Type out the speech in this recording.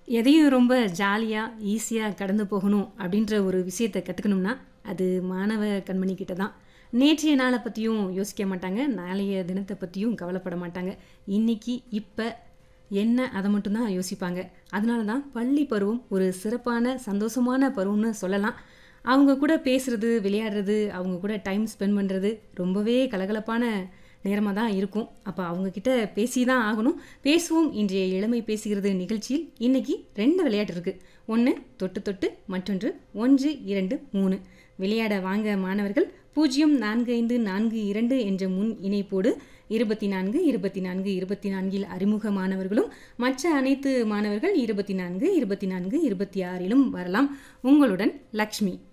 எதையும் ரொம்ப ஜாலியாக ஈஸியாக கடந்து போகணும் அப்படின்ற ஒரு விஷயத்தை கற்றுக்கணும்னா அது மாணவ கண்மணி கிட்ட தான் நேற்றைய நாளை பற்றியும் யோசிக்க மாட்டாங்க நாளைய தினத்தை பற்றியும் கவலைப்பட மாட்டாங்க இன்னைக்கு இப்போ என்ன அதை மட்டும்தான் யோசிப்பாங்க அதனால தான் பள்ளி பருவம் ஒரு சிறப்பான சந்தோஷமான பருவம்னு சொல்லலாம் அவங்க கூட பேசுறது விளையாடுறது அவங்க கூட டைம் ஸ்பெண்ட் பண்ணுறது ரொம்பவே கலகலப்பான நேரமாக தான் இருக்கும் அப்போ அவங்கக்கிட்ட பேசி தான் ஆகணும் பேசுவோம் இன்றைய இளமை பேசுகிறது நிகழ்ச்சியில் இன்னைக்கு ரெண்டு விளையாட்டு இருக்குது ஒன்று தொட்டு தொட்டு மற்றொன்று ஒன்று இரண்டு மூணு விளையாட வாங்க மாணவர்கள் பூஜ்ஜியம் நான்கு ஐந்து நான்கு இரண்டு என்ற முன் இணைப்போடு இருபத்தி நான்கு இருபத்தி நான்கு இருபத்தி நான்கில் அறிமுக மாணவர்களும் மற்ற அனைத்து மாணவர்கள் இருபத்தி நான்கு இருபத்தி நான்கு இருபத்தி ஆறிலும் வரலாம் உங்களுடன் லக்ஷ்மி